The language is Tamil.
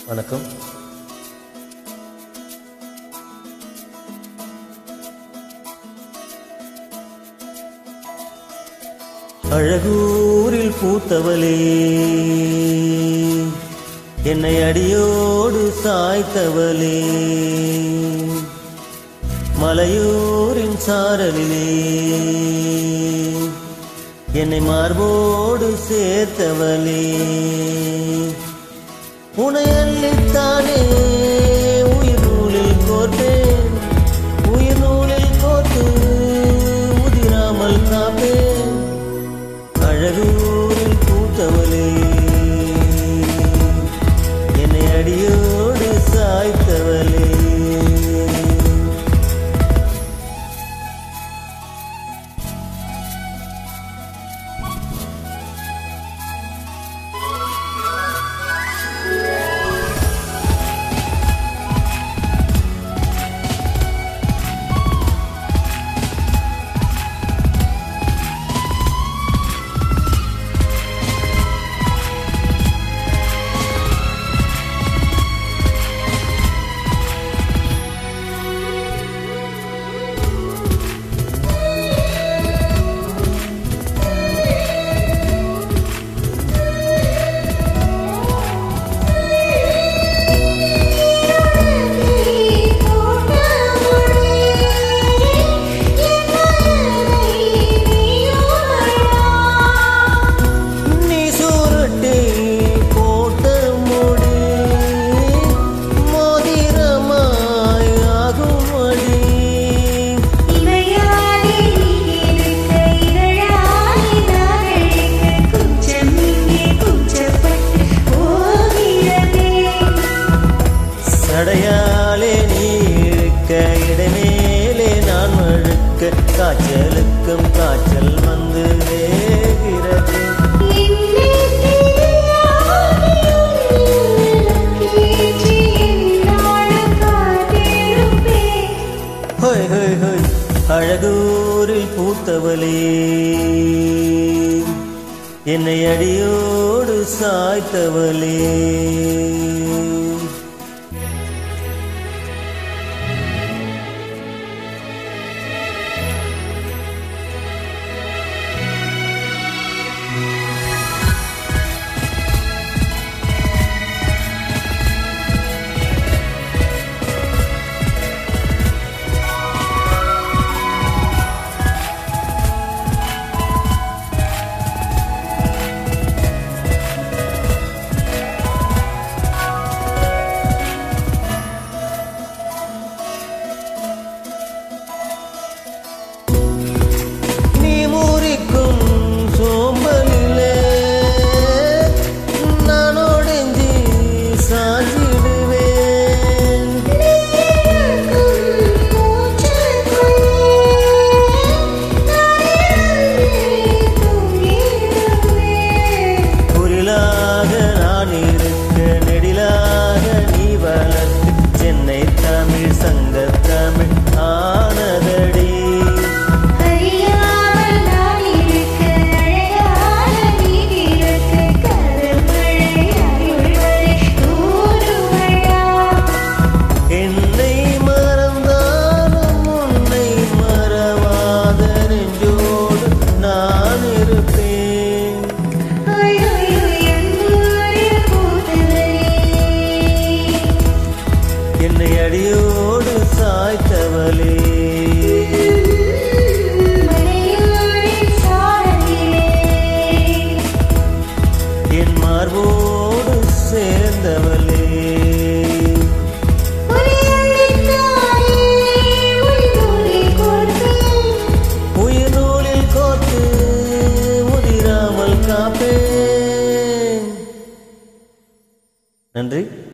வணக்கம் அழகூரில் பூத்தவளே என்னை அடியோடு சாய்த்தவளே மலையூரின் சாரலிலே என்னை மார்போடு சேர்த்தவளே உனையல்லித்தானே உயிர் நூலில் கோர்ப்பேன் உயிர் நூலில் கோர்த்து உதிராமல் காப்பேன் அழகூரில் பூத்தவளே என்னை அடியோடு சாய்த்தவளே நீ சுருட்டி போட்ட முடி மோதிரமாய் ஆகுமடி சடையாலே நீ இழுக்க இடைமேலே நான் மழுக்க காய்ச்சலுக்கும் காய்ச்சல் வந்து வேகிறது ஹோய் ஹோய் ஹோய் அழகூரில் பூத்தவளே என்னை அடியோடு சாய்த்தவளே நீ முறிக்கும் சோம்பலிலே நான் ஒடிஞ்சி சாஞ்சிடுவேன் குரிலாக நான் இருக்க நெடிலாக நீ வளர்த்து சென்னை தமிழ் சங்க தமிழ் ஆனதடி என்னை மறந்தாலும் உன்னை மறவாத நெஞ்சோடு நான் இருப்பேன் என்னை அடியோடு சாய்த்தவளே என் மார்போடு சேர்ந்தவளே உயிர் நூலில் கோத்து முதிராமல் காப்பேன் நன்றி